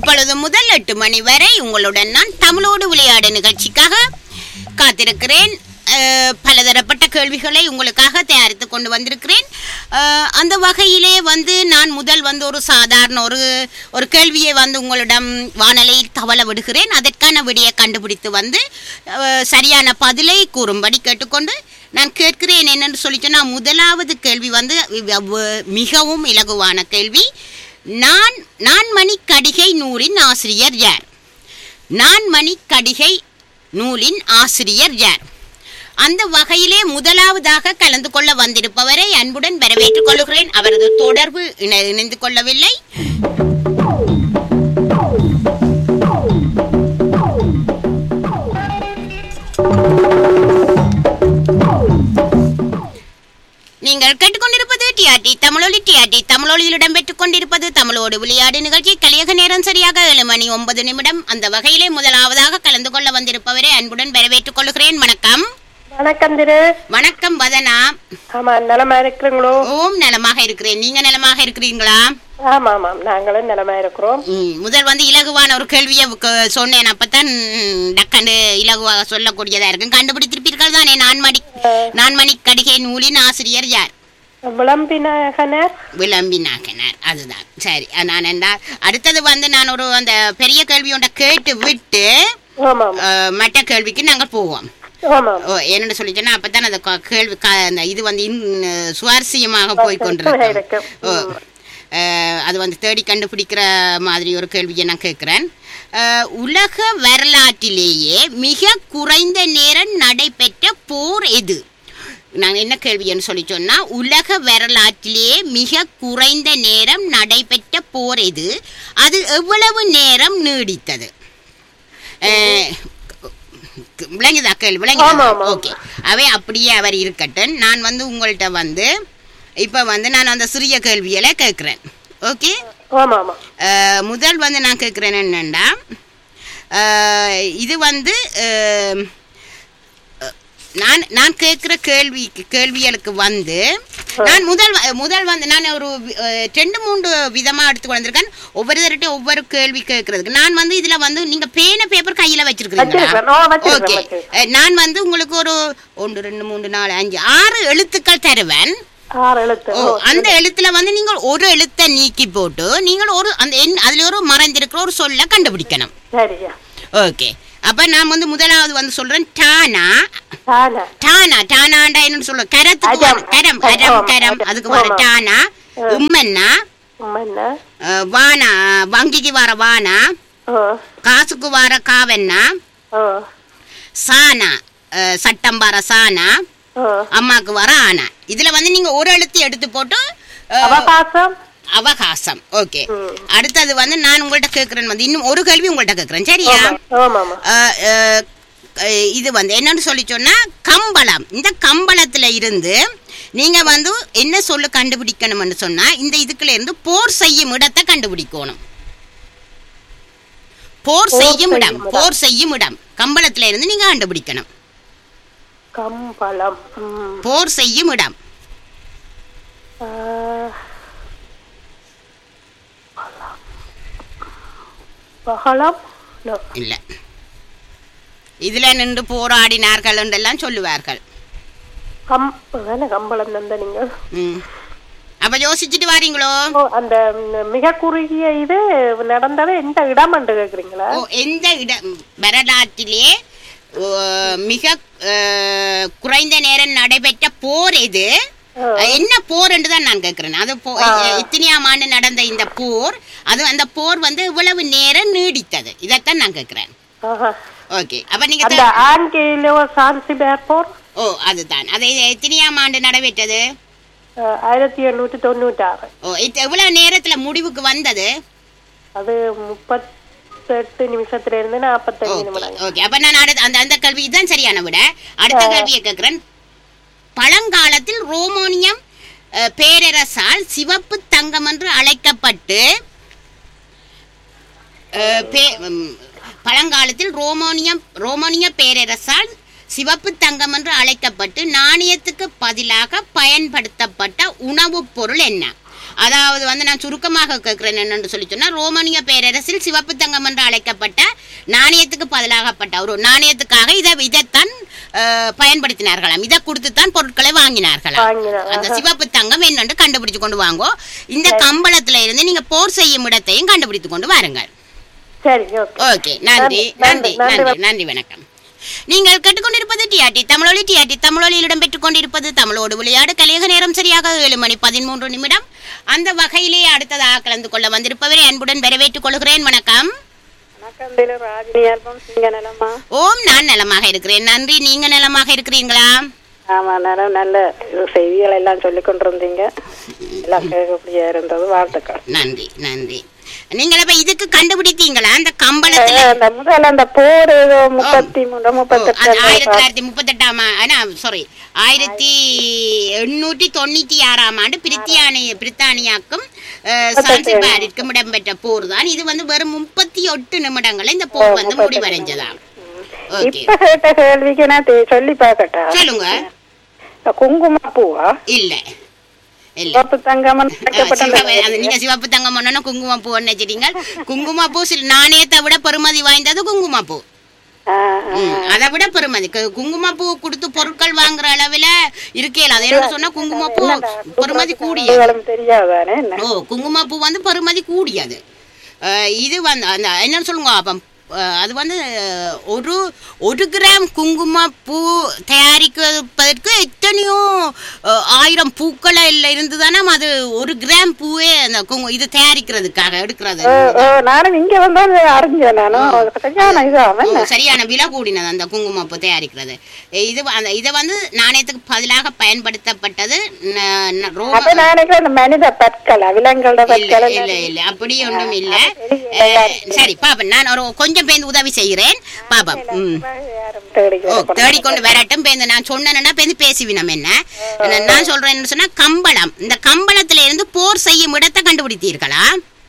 இப்பொழுது முதல் எட்டு மணி வரை உங்களுடன் நான் தமிழோடு விளையாடு நிகழ்ச்சிக்காக காத்திருக்கிறேன் அஹ், பலதரப்பட்ட கேள்விகளை உங்களுக்காக தயாரித்து கொண்டு வந்திருக்கிறேன் அஹ், அந்த வகையிலே வந்து நான் முதல் வந்து ஒரு சாதாரண ஒரு ஒரு கேள்வியை வந்து உங்களிடம் வானொலியில் தவள விடுகிறேன் அதற்கான விடையை கண்டுபிடித்து வந்து அஹ், சரியான பதிலை கூறும்படி கேட்டுக்கொண்டு நான் கேட்கிறேன் என்னென்னு சொல்லிட்டேன்னா முதலாவது கேள்வி வந்து வ- வ- மிகவும் இலகுவான கேள்வி நான் நான்மணி கடிகை நூலின் ஆசிரியர் யார் நான்மணி கடிகை நூலின் ஆசிரியர் யார் அந்த வகையிலே முதலாவதாக கலந்து கொள்ள வந்திருப்பவரை அன்புடன் வரவேற்றுக் கொள்கிறேன் அவரது தொடர்பு இணை- இணைந்து கொள்ளவில்லை நீங்கள் கேட்டுக்கொண்டிருப்பது டிஆர்டி தமிழொலி டிஆர்டி தமிழொலியில் இடம்பெற்றுக் கொண்டிருப்பது தமிழோடு விளையாடு நிகழ்ச்சி கலியக நேரம் சரியாக ஏழு மணி ஒன்பது நிமிடம் அந்த வகையிலே முதலாவதாக கலந்து கொள்ள வந்திருப்பவரை அன்புடன் வரவேற்றுக் கொள்கிறேன் வணக்கம் வணக்கம் திரு வணக்கம் வதனா ஆமா நலமா இருக்கிறீங்களோ ஓம் நலமாக இருக்கிறேன் நீங்க நலமாக இருக்கிறீங்களா ஆமா ஆமாம் நாங்களும் நலமா இருக்கிறோம் ம், முதல் வந்து இலகுவான ஒரு கேள்வியை க- சொன்னேன் அப்பதான் ம், டக்கண்டு இலகுவாக சொல்லக்கூடியதா இருக்கும் கண்டுபிடித்திருப்பீர்கள் தானே நான்மணி நான்மணி கடிகை நூலின் ஆசிரியர் யார் விளம்பினகனர் விளம்பினாக்கினார் அதுதான் சரி அஹ் நான் என்ன அடுத்தது வந்து நான் ஒரு அந்த பெரிய கேள்வி ஒன்றை கேட்டு விட்டு ஆமாம் அஹ், மற்ற கேள்விக்கு நாங்கள் போவோம் ஆமாம் ஓ என்னென்னு சொல்லிட்டேன்னா அப்பதான் அந்த க- கேள்வி க- அந்த இது வந்து இன்னும் சுவாரஸ்யமாக போய் கொண்டிருக்கும் இருக்கும். ஓ அஹ், அது வந்து தேடி கண்டுபிடிக்கிற மாதிரி ஒரு கேள்வியை நான் கேட்குறேன் உலக வரலாற்றிலேயே மிக குறைந்த நேரம் நடைபெற்ற போர் எது நான் என்ன கேள்வின்னு சொல்லி சொன்னா உலக வரலாற்றிலேயே மிக குறைந்த நேரம் நடைபெற்ற போர் எது அது எவ்வளவு நேரம் நீடித்தது அஹ், விளங்குதா கேள்வி ஆமா, விளங்குதா ஆமா. ஓகே அவை அப்படியே அவர் இருக்கட்டும் நான் வந்து உங்கள்கிட்ட வந்து இப்போ வந்து நான் அந்த சிறிய கேள்விகளை கேட்குறேன் ஓகே ஆமா ஆமா அஹ், முதல் வந்து நான் கேட்குறேன் என்னென்னா இது வந்து அஹ், அஹ், நான் நான் கேட்குற கேள்வி கேள்விகளுக்கு வந்து நான் முதல் வ- முதல் வந்து நான் ஒரு வி- அஹ், ரெண்டு மூன்று விதமாக எடுத்து வந்திருக்கேன் ஒவ்வொரு தரட்டும் ஒவ்வொரு கேள்வி கேட்கறதுக்கு நான் வந்து இதில் வந்து நீங்கள் பேன பேப்பர் கையில் வச்சிருக்கிறீங்களா வச்சிருக்கிறேன். ஓ, வச்சிருக்கிறேன், ஓகே வச்சிருக்கிறேன். நான் வந்து உங்களுக்கு ஒரு ஒன்று ரெண்டு மூன்று நாலு அஞ்சு ஆறு எழுத்துக்கள் தருவேன் ஆறு எழுத்து ஓ அந்த எழுத்துல வந்து நீங்கள் ஒரு எழுத்தை நீக்கி போட்டு நீங்கள் ஒரு அந்த எண் அதுல ஒரு மறைந்திருக்கிற ஒரு சொல்ல கண்டுபிடிக்கணும் சரியா ஓகே அப்ப நான் வந்து முதலாவது வந்து சொல்றேன் டானா தானா டானா டானாண்டா என்னன்னு சொல்ல கரத்துக்கு அடம். வர- கரம் ஆமா, அரம் கரம் அடம். அதுக்கு வர ஆமா. டானா உம்மன்னா உம்மன்னா அஹ், வானா வங்கிக்கு வர வானா ஓ காசுக்கு வர காவன்னா ஓ சானா அஹ், சட்டம் வர சானா ஓ அம்மாக்கு வர ஆனா இதுல வந்து நீங்க ஒரு எழுத்து எடுத்து போட்டு அஹ், அவகாசம் அவகாசம் ஓகே ம். அடுத்தது வந்து நான் உங்கள்ட்ட கேட்கறேன் வந்து இன்னும் ஒரு கேள்வி உங்கள்ட்ட கேட்கறேன் சரியா ஆமா ஆமா ஆமா அஹ், அஹ், அஹ், இது வந்து என்னன்னு சொல்லி சொன்னா கம்பளம் இந்த கம்பளத்துல இருந்து நீங்க வந்து என்ன சொல்லு கண்டுபிடிக்கணும்னு சொன்னா இந்த இதுக்குள்ள இருந்து போர் செய்யும் இடத்தை கண்டுபிடிக்கணும் போர் போர் செய்யும் இடம் செய்யும் இடம். போர் செய்யும் இடம் கம்பளத்துல இருந்து நீங்க கண்டுபிடிக்கணும் கம்பளம் ம். போர் செய்யும் இடம் ஆ, பகலம் No. இல்ல இதுல நின்று போராடினார்கள் என்றெல்லாம் சொல்லுவார்கள் கம் அதானே கம்பளம் தான் நீங்க ம். அப்ப யோசிச்சுட்டு வாரீங்களோ ஓ, அந்த ம், மிக குறுகிய இது நடந்தது எந்த இடம் என்று கேக்குறீங்களா ஓ எந்த இடம் வரலாற்றிலே ஓ, மிக அஹ், குறைந்த நேரம் நடைபெற்ற போர் எது ஆ. என்ன போர் என்று தான் நான் கேட்கிறேன் அது போ- இத்தனையாம் ஆண்டு நடந்த இந்த போர் அது அந்த போர் வந்து இவ்வளவு நேரம் நீடித்தது இதைத்தான் நான் கேட்கிறேன் ஆஹா. ஓகே அப்ப நீங்க அந்த தான்- ஆங்கிலோ சான்சிபேர் போர் ஓ அதுதான் அது எத்தனையாம் ஆண்டு நடைபெற்றது அஹ், ஆயிரத்தி எண்ணூற்றி தொண்ணூற்றாறு ஓ இது எவ்வளவு நேரத்துல முடிவுக்கு வந்தது அது முப்பத்தெட்டு நிமிஷத்துல இருந்து நாற்பத்தஞ்சு நிமிடம் ஓகே அப்ப நான் அடுத்த அந்த அந்த கேள்வி இதுதான் சரியான விட அடுத்த கேள்வியை கேட்கிறேன் பழங்காலத்தில் ரோமோனியம் அஹ், பேரரசால் சிவப்பு தங்கம் என்று அழைக்கப்பட்டு அஹ், பே- ம், பழங்காலத்தில் ரோமோனியம் ரோமானிய பேரரசால் சிவப்பு தங்கம் என்று அழைக்கப்பட்டு நாணயத்துக்கு பதிலாக பயன்படுத்தப்பட்ட உணவுப் பொருள் என்ன அதாவது வந்து நான் சுருக்கமாக கேட்கிறேன் என்னன்னு சொல்லி சொன்னா ரோமானிய பேரரசில் சிவப்பு தங்கம் என்று அழைக்கப்பட்ட நாணயத்துக்கு பதிலாகப்பட்ட ஒரு நாணயத்துக்காக இதை இதைத்தான் அஹ், பயன்படுத்தினார்களாம் இதை கொடுத்துத்தான் பொருட்களை வாங்கினார்களாம் வாங்கினார். அந்த சிவப்பு தங்கம் என்னன்னு கண்டுபிடிச்சு கொண்டு வாங்கோ இந்த கம்பளத்துல இருந்து நீங்க போர் செய்யும் இடத்தையும் கண்டுபிடித்து கொண்டு வாருங்கள் சரி ஓகே ஓகே நன்றி நன்றி நன்றி, நன்றி நன்றி வணக்கம் நீங்கள் கேட்டுக்கொண்டிருப்பது டிஆர்டி தமிழொலி டிஆர்டி தமிழொலியில் இடம்பெற்றுக் கொண்டிருப்பது தமிழோடு விளையாடு கலியக நேரம் சரியாக ஏழு மணி பதிமூன்று நிமிடம் அந்த வகையிலே அடுத்ததாக கலந்து கொள்ள வந்திருப்பவரை அன்புடன் வரவேற்றுக் கொள்கிறேன் வணக்கம் வணக்கம் திரு ராஜினி ஆல்பம் நீங்க நலமா ஓம் நான் நலமாக இருக்கிறேன் நன்றி நீங்க நலமாக இருக்கிறீங்களா ஆமா நலம் நல்ல செய்திகள் எல்லாம் சொல்லி கொண்டிருந்தீங்க எல்லாம் கேட்கக்கூடியா இருந்தது வாழ்த்துக்கள் நன்றி நன்றி நீங்கள் அப்ப இதுக்கு கண்டுபிடித்தீங்களா அந்த கம்பளத்துல அந்த முதல்ல அந்த போர் ஏதோ முப்பத்தி மூணு ஓ, அது முப்பத்தெட்டு ஆயிரத்தி தொள்ளாயிரத்தி முப்பத்தெட்டாம் சாரி ஆயிரத்தி எண்ணூற்றி தொண்ணூற்றி ஆறாம் ஆண்டு பிரித்தியானி பிரித்தானியாக்கும் அஹ், சான்சிபாரிற்கும் இடம்பெற்ற போர் தான் இது வந்து வெறும் முப்பத்தி எட்டு நிமிடங்கள்ல இந்த போர் வந்து முடிவடைஞ்சதாம் ஓகே இப்ப கேட்ட கேள்விக்கு நான் தெ- சொல்லி பார்க்கட்டா சொல்லுங்க குங்கும பூவா இல்ல இல்ல சிவப்பு தங்கமன் அஹ், வைக்கப்பட்ட சிவப்பு- அது நீங்க சிவப்பு தங்கம் ஒண்ணு குங்குமப்பூ வச்சுட்டீங்க குங்குமப்பூ சில நாணயத்தை விட பெருமதி வாய்ந்தது குங்குமப்பூ ஆ, ஆ. ம், அதை விட பெருமதி கு- குங்குமப்பூ கொடுத்து பொருட்கள் வாங்குற அளவுல இருக்கேல அது என்ன சொன்னா குங்குமப்பூ பெருமதி கூடியது இதுகளும் தெரியாதானே என்ன ஓ குங்குமப்பூ வந்து பெருமதி கூடியது அஹ், இது வந்து அந்த என்ன சொல்லுங்க அப்ப அஹ், அது வந்து அஹ், ஒரு ஒரு கிராம் குங்குமப்பூ தயாரிப்பதற்கு எத்தனையோ அஹ், ஆயிரம் பூக்களை இருந்து தானே அது ஒரு கிராம் பூவே அந்த குங்கு இது தயாரிக்கிறதுக்காக எடுக்கிறது ஓ, ஓ, நானும் இங்க வந்தா அறிஞ்சேன் நானும் சரியான இதாம ஓ, சரியான விலை கூடினது அந்த குங்குமப்பூ தயாரிக்கிறது இது வ- அந்த இதை வந்து நாணயத்துக்கு பதிலாக பயன்படுத்தப்பட்டது ந- ந- ரோம- அப்ப நான் நினைக்கிறேன் இந்த மனித பற்கள் விலங்குகளோட இல்ல பற்கள் இல்ல இல்ல அப்படி ஒன்றும் இல்ல அஹ், சரி பாப்பேன் நான் ஒரு கொஞ்சம் பேருந்து உதவி செய்கிறேன் பாப்போம் ம் ஓ தேடிக்கொண்டு வரட்டும் பேருந்து நான் சொன்னேன்னா பேருந்து பேசுவினம் என்ன நான் நான் சொல்றேன் என்ன சொன்னா கம்பளம் இந்த கம்பளத்துல இருந்து போர் செய்யும் இடத்தை கண்டுபிடித்தீர்களா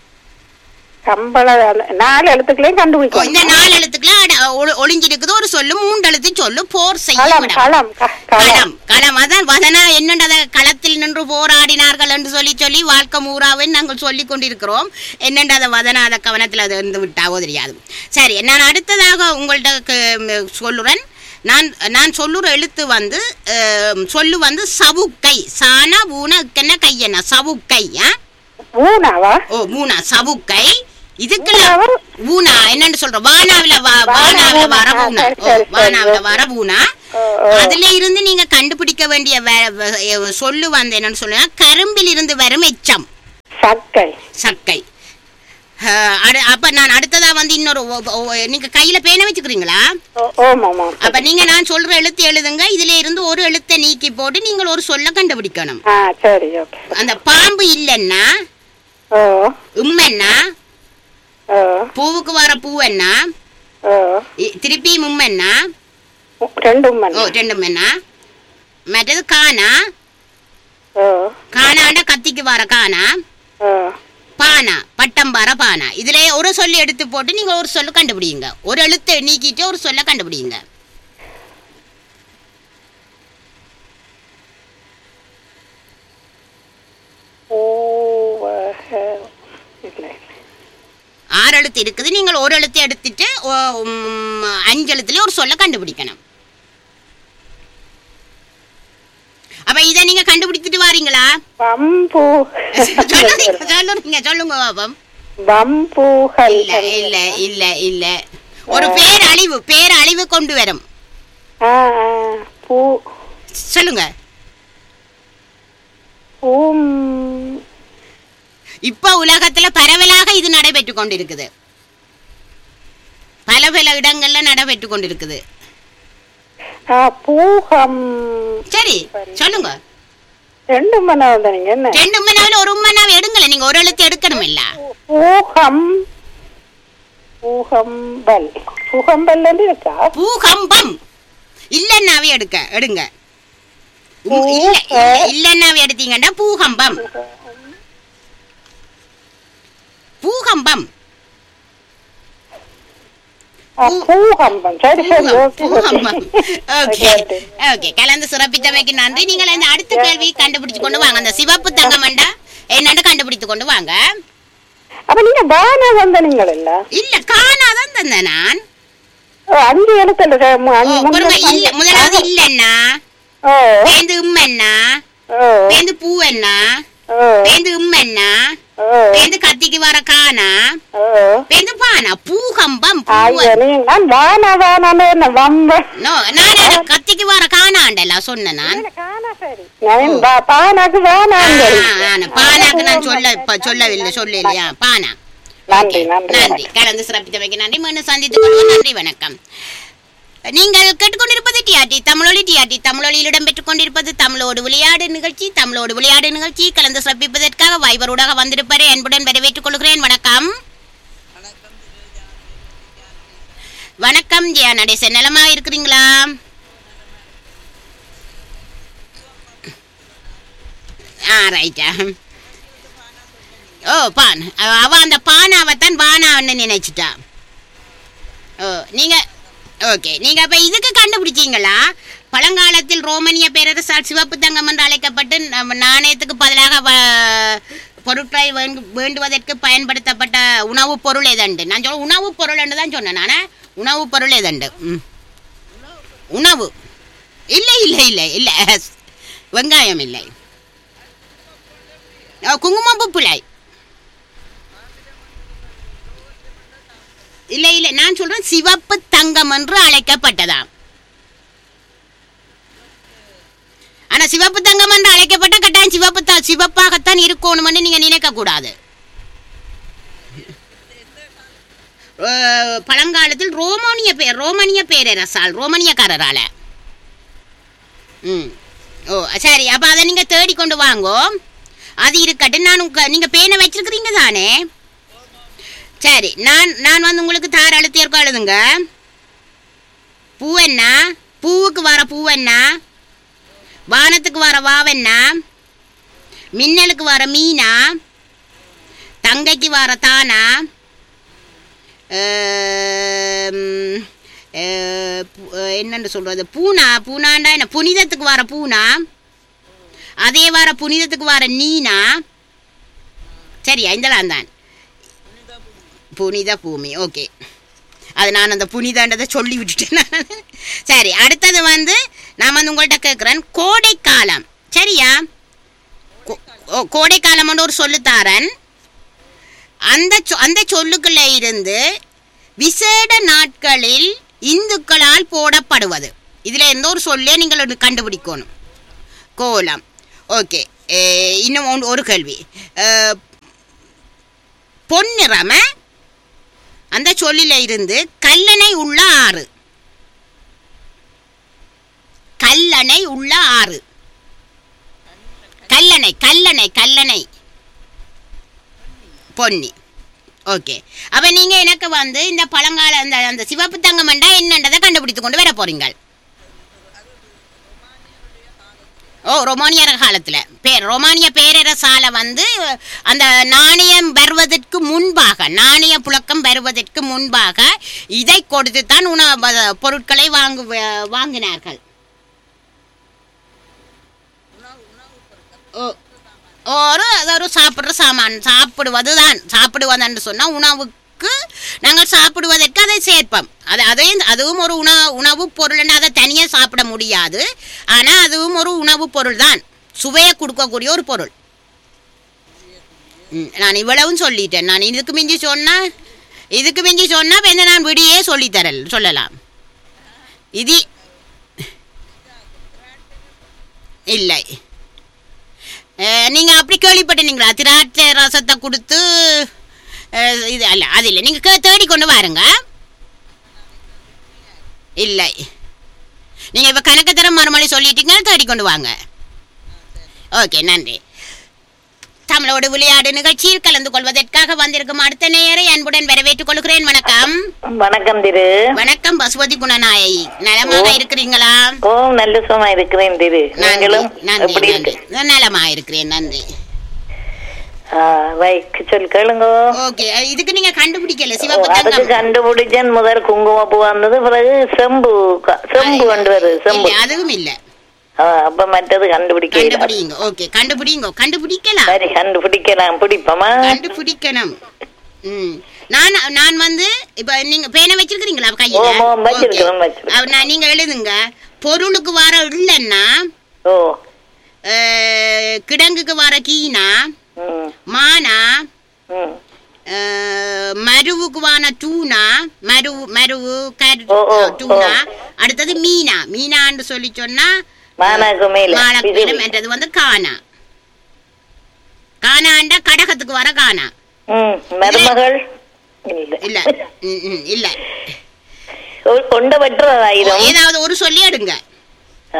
கம்பள அந்த நாலு எழுத்துக்களையும் ஓ, கண்டுபிடிக்கும் இந்த நாலு எழுத்துக்களை அட- ஒளி- ஒளிஞ்சிருக்குது ஒரு சொல்லு மூன்று எழுத்து சொல்லு போர் செய்யும் களம் இடம் களம் க- களம் களம் களம் அதான் வதனா என்னென்றத களத்தில் நின்று போராடினார்கள் என்று சொல்லி சொல்லி வாழ்க்கை மூறாவை நாங்கள் சொல்லி கொண்டிருக்கிறோம் என்னென்றத வதனா அதை கவனத்தில் அது இருந்து விட்டாவோ தெரியாது சரி நான் அடுத்ததாக உங்கள்ட்ட க- ம், சொல்லுறேன் நான் நான் சொல்லுற எழுத்து வந்து அஹ், சொல்லு வந்து சவுக்கை சானா பூனா என்ன கையனா சவுக்கை ஆ? ஊனாவா ஓ மூணா சவுக்கை இதுக்குள்ள ஊனாவா? ஊனா என்னன்னு சொல்ற வானாவில வா- வானாவில வர பூனா சரி, ஓ, சரி, சரி. வானாவில வர பூனா ஓ, ஓ. அதுல இருந்து நீங்க கண்டுபிடிக்க வேண்டிய வே- வே- சொல்லு வந்து என்னன்னு சொல்லுங்க கரும்பில் இருந்து வரும் எச்சம் சக்கை சக்கை அஹ், அடு- அப்ப நான் அடுத்ததா வந்து இன்னொரு ஒ- ஒ- நீங்க கையில பேனை வச்சுக்கிறீங்களா ஓ- ஓம் ஆமாம் அப்ப நீங்க நான் சொல்ற எழுத்து எழுதுங்க இதுல இருந்து ஒரு எழுத்தை நீக்கி போட்டு நீங்கள் ஒரு சொல்ல கண்டுபிடிக்கணும் ஆ சரி ஓகே அந்த பாம்பு இல்லைன்னா ஓ உம்மென்னா ஓ பூவுக்கு வர பூவென்னா ஓ இ- திருப்பி மும்மென்னா ரெண்டும் மணி ஓ ரெண்டு மென்னா மற்றது கானா ஓ கானாண்ட கத்திக்கு வர கானா ஓ பானா பட்டம் வர பானா இதுல ஒரு சொல்லி எடுத்து போட்டு நீங்க ஒரு சொல்ல கண்டுபிடிங்க ஒரு எழுத்தை நீக்கிட்டு ஒரு சொல்ல கண்டுபிடிங்க ஓ வஹ. இல்லை ஆறு எழுத்து இருக்குது நீங்கள் ஒரு எழுத்து எடுத்துட்டு ஓ- உம், அஞ்சு எழுத்துல ஒரு சொல்ல கண்டுபிடிக்கணும் அப்ப இதை நீங்க கண்டுபிடிச்சிட்டு வாரீங்களா வம்பு சொல்லுங்க சொல்லுங்க சொல்லுங்க பாப்பம் வம்புகள் இல்ல இல்ல இல்ல இல்ல ஒரு பேரழிவு பேரழிவு கொண்டு வரும் ஆ ஆ. பூ சொல்லுங்க பூம் இப்ப உலகத்துல பரவலாக இது நடைபெற்று கொண்டிருக்குது பல பல இடங்கள்ல நடைபெற்று கொண்டிருக்குது ஆ, பூகம் சரி சொல்லுங்க ரெண்டு மணி வந்து நீங்க என்ன ரெண்டு மணி ஒரு மணி எடுங்கல நீங்க ஒரு எழுத்து எடுக்கணும் இல்ல பூகம் பூகம்பல் பூகம்பல் இருக்கா பூகம்பம் இல்லன்னாவே எடுக்க எடுங்க உம், இல்ல இல்ல இல்லன்னாவே எடுத்தீங்கன்னா பூகம்பம் பூகம்பம் ஆ, பூகம்பம் சரி சரி ஓகே பூகம்பம் ஓகே ஓகே ஓகே கலந்து சிறப்பித்தமைக்கு நன்றி நீங்கள் இந்த அடுத்த கேள்வி கண்டுபிடிச்சு கொண்டு வாங்க அந்த சிவப்பு தங்கமண்டா என்னன்னு கண்டுபிடித்து கொண்டு வாங்க அப்ப நீங்க பானா வந்த நீங்கள் இல்ல இல்ல காணாதான் தந்த நான் ஓ, அஞ்சு எழுத்துல க- மு- ஓ, அஞ்சு பொறுமை முன்னாடி இல்ல முதலாவது இல்லன்னா ஓ பேந்து உம்மன்னா ஓ பேந்து பூவண்ணா ஓ பேந்து உம்மண்ணா ஓ பேந்து கத்திக்கு வர காணா ஓ பேந்து பானா பூகம்பம் ஐயோ பூவ நீங்க நான் வானா வானான்னு என்ன வம்ப நோ நான் அது கத்திக்கு வர காணாண்டல்ல சொன்னேன் நான் காணா சரி நான் பா- பானாக்கு வானாங்க ஆ, ஆ, ஆ, பானாக்கு நான் சொல்ல இப்ப சொல்லவில்லை சொல்ல இல்லையா பானா நன்றி நன்றி நன்றி கலந்து சிறப்பித்தமைக்கு நன்றி மீண்டும் சந்தித்துக் கொள்வோம் நன்றி வணக்கம் நீங்கள் கேட்டுக்கொண்டிருப்பது டிஆர்டி தமிழொலி டிஆர்டி தமிழொலியில் இடம்பெற்றுக் கொண்டிருப்பது தமிழோடு விளையாடு நிகழ்ச்சி தமிழோடு விளையாடு நிகழ்ச்சி கலந்து சிறப்பிப்பதற்காக வைபரூடாக வந்திருப்பதை அன்புடன் வரவேற்றுக் கொள்கிறேன் வணக்கம் வணக்கம் ஜெயா நடேசன் நலமா இருக்கிறீங்களா ஆ ரைட்டா ஓ பான் அவ- அவ அந்த பானாவைத்தான் பானான்னு நினைச்சிட்டா ஓ நீங்க ஓகே நீங்க அப்ப இதுக்கு கண்டுபிடிச்சீங்களா பழங்காலத்தில் ரோமனிய பேரரசால் சிவப்பு தங்கம் என்று அழைக்கப்பட்டு நம்ம நாணயத்துக்கு பதிலாக வ- பொருட்களை வேண்டு- வேண்டுவதற்கு பயன்படுத்தப்பட்ட உணவுப் பொருள் எதண்டு நான் சொல்ல உணவுப் பொருள் என்று தான் சொன்னேன் நான் உணவுப் பொருள் எதண்டு ம். உணவு இல்லை இல்லை இல்லை இல்லை வெங்காயம் இல்லை அஹ், குங்குமப்பூ பிள்ளை இல்லை இல்லை நான் சொல்றேன் சிவப்பு தங்கம் என்று அழைக்கப்பட்டதாம் ஆனா சிவப்பு தங்கம் என்று அழைக்கப்பட்ட கட்டாயம் சிவப்பு த சிவப்பாகத்தான் இருக்கணும்னு நீங்க நினைக்க கூடாது அஹ், பழங்காலத்தில் ரோமானிய பேர் ரோமானிய பேரரசால் ரோமானியக்காரரால ம் ஓ சரி அப்ப அதை நீங்க தேடி கொண்டு வாங்கோ அது இருக்கட்டும் நான் உங்க நீங்க பேனை வச்சிருக்கிறீங்க தானே சரி நான் நான் வந்து உங்களுக்கு தார அழுத்தி இருக்கோம் எழுதுங்க பூ என்ன பூவுக்கு வர பூ என்ன வானத்துக்கு வர வாவென்னா மின்னலுக்கு வர மீனா தங்கைக்கு வர தானா ஆம், அஹ், பு- அஹ், என்னன்னு சொல்றது பூனா பூனாண்டா என்ன புனிதத்துக்கு வர பூனா அதே வர புனிதத்துக்கு வர நீனா சரியா இந்தலாம் தான் புனித பூமி ஓகே அது நான் அந்த புனிதன்றதை சொல்லி விட்டுட்டேன் நான். சரி அடுத்தது வந்து நான் வந்து உங்கள்கிட்ட கேட்குறேன் கோடைக்காலம் சரியா கோ- ஓ கோடைக்காலம்னு ஒரு சொல்லுத்தாரன் அந்த சொ- அந்த சொல்லுக்குள்ள இருந்து விசேட நாட்களில் இந்துக்களால் போடப்படுவது இதில் எந்த ஒரு சொல்லே நீங்கள் ஒண்ணு கண்டுபிடிக்கணும் கோலம் ஓகே இன்னும் ஒன்று- ஒரு கேள்வி அஹ், பொன்னிறம அந்த சொல்லில இருந்து கல்லணை உள்ள ஆறு கல்லணை உள்ள ஆறு கல்லணை கல்லணை கல்லணை பொன்னி ஓகே அப்ப நீங்க எனக்கு வந்து இந்த பழங்கால அந்த அந்த சிவப்பு தங்கமண்டா என்னன்றதை கண்டுபிடித்து கொண்டு வர போறீங்க ஓ ரொமானியர் காலத்துல பேர் ரொமானிய பேரரசால வந்து அந்த நாணயம் வருவதற்கு முன்பாக நாணய புழக்கம் வருவதற்கு முன்பாக இதை கொடுத்து தான் உணவு பொருட்களை வாங்கு வாங்கினார்கள் ஓ ஒரு அது ஒரு சாப்பிட்ற சாமான் சாப்பிடுவது தான் சாப்பிடுவதுன்னு சொன்னால் உணவுக்கு நாங்கள் சாப்பிடுவதற்கு அதை சேர்ப்போம் அது அதையும் அதுவும் ஒரு உணவு உணவுப் பொருள்னு அதை தனியாக சாப்பிட முடியாது ஆனால் அதுவும் ஒரு உணவுப் பொருள் தான் சுவையை கொடுக்கக்கூடிய ஒரு பொருள் ம், நான் இவ்வளவும் சொல்லிட்டேன் நான் இதுக்கு மிஞ்சி சொன்னால் இதுக்கு மிஞ்சி சொன்னால் இப்போ நான் விடியே சொல்லித்தரல் சொல்லலாம் இது இல்லை அஹ், நீங்க அப்படி கேள்விப்பட்டீங்களா திராட்சை ரசத்தை கொடுத்து அஹ், இது அல்ல அது இல்லை நீங்க கே- தேடி கொண்டு வாருங்க இல்லை நீங்க இப்ப கணக்கத்தரம் மறுமொழி சொல்லிட்டீங்க தேடி கொண்டு வாங்க ஓகே நன்றி தமிழோடு விளையாடு நிகழ்ச்சியில் கலந்து கொள்வதற்காக வந்திருக்கும் அடுத்த நேயரை அன்புடன் வரவேற்றுக் கொள்கிறேன் வணக்கம் வணக்கம் திரு வணக்கம் பசுபதி குணநாயகி நலமாக இருக்கிறீங்களா ஓ நல்ல சுகமா இருக்கிறேன் திரு நன்றி நீங்களும் நன்றி எப்படி இருக்கு நன்றி நலமா இருக்கிறேன் நன்றி ஆ, வைக்கு சொல் கேளுங்க ஓகே இதுக்கு நீங்க கண்டுபிடிக்கல ஓ, சிவப்பு அதுக்கு தங்கம் கண்டுபிடிச்சேன் முதல் குங்குமப்பூ வந்தது பிறகு செம்பு க- செம்பு கொண்டு வருது செம்பு இல்ல அதுவும் இல்ல ஆ, அப்ப மற்றது கண்டுபிடிக்க கண்டுபிடிங்க ஓகே கண்டுபிடிங்க கண்டுபிடிக்கலாம் சரி கண்டுபிடிக்கலாம் பிடிப்போமா கண்டுபிடிக்கணும் ம் நான் நான் வந்து இப்ப நீங்க பேனை வச்சிருக்கீங்களா கையில ஓ, ஓ, வச்சிருக்கிறேன், Okay. வச்சிருக்கிறேன். அப்ப நான் நீங்க எழுதுங்க பொருளுக்கு வர இல்லைன்னா ஓ அஹ், கிடங்குக்கு வர கீனா ம் மானா ம் அஹ், மருவுக்கு வான டூனா மருவு மருவு கரு ஓ, ஓ, டூனா ஓ. அடுத்தது மீனா மீனான்னு சொல்லி சொன்னா மானாக்கு மேல மானாக்கு பிசிறி. மேல மற்றது வந்து கானா கானாண்டா கடகத்துக்கு வர கானா ம் மருமகள் இல்ல இல்ல ம், ம், இல்ல ஒரு கொண்ட வெட்டுறதாயிரம் ஏதாவது ஒரு சொல்லி எடுங்க ஆ.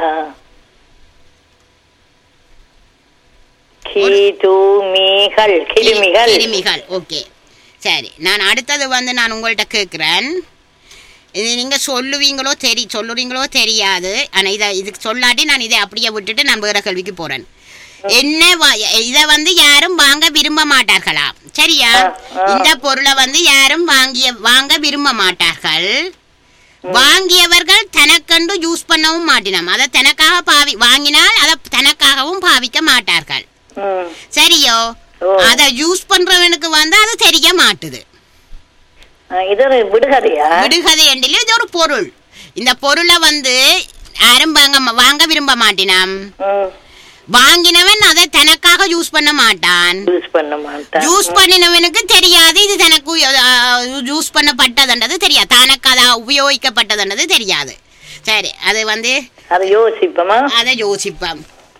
கீதுமிகள் கிருமிகள் கிருமிகள் ஓகே சரி நான் அடுத்தது வந்து நான் உங்கள்கிட்ட கேட்குறேன் இது நீங்க சொல்லுவீங்களோ தெரி சொல்லுவீங்களோ தெரியாது ஆனா இதை இதுக்கு சொல்லாட்டி நான் இதை அப்படியே விட்டுட்டு நான் வேற கேள்விக்கு போறேன் என்ன வா- இத வந்து யாரும் வாங்க விரும்ப மாட்டார்களா சரியா ஆ, ஆ. இந்த பொருளை வந்து யாரும் வாங்கிய வாங்க விரும்ப மாட்டார்கள் வாங்கியவர்கள் தனக்கென்று யூஸ் பண்ணவும் மாட்டினோம் அதை தனக்காக பாவி வாங்கினால் அதை தனக்காகவும் பாவிக்க மாட்டார்கள் ம். சரியோ ஓ. அத யூஸ் பண்றவனுக்கு வந்து அது தெரிய மாட்டுது ஆ, இது ஒரு விடுகதையா விடுகதை என்றில் இது ஒரு பொருள் இந்த பொருளை வந்து யாரும் வாங்க ம- வாங்க விரும்ப மாட்டினாம் ம். வாங்கினவன் அதை தனக்காக யூஸ் பண்ண மாட்டான் யூஸ் பண்ண மாட்டேன் யூஸ் பண்ணினவனுக்கு தெரியாது இது தனக்கு யூஸ் பண்ணப்பட்டதுன்றது தெரியாது தனக்கு அதை உபயோகிக்கப்பட்டதுன்றது தெரியாது சரி அது வந்து அதை யோசிப்போமா அதை யோசிப்பான்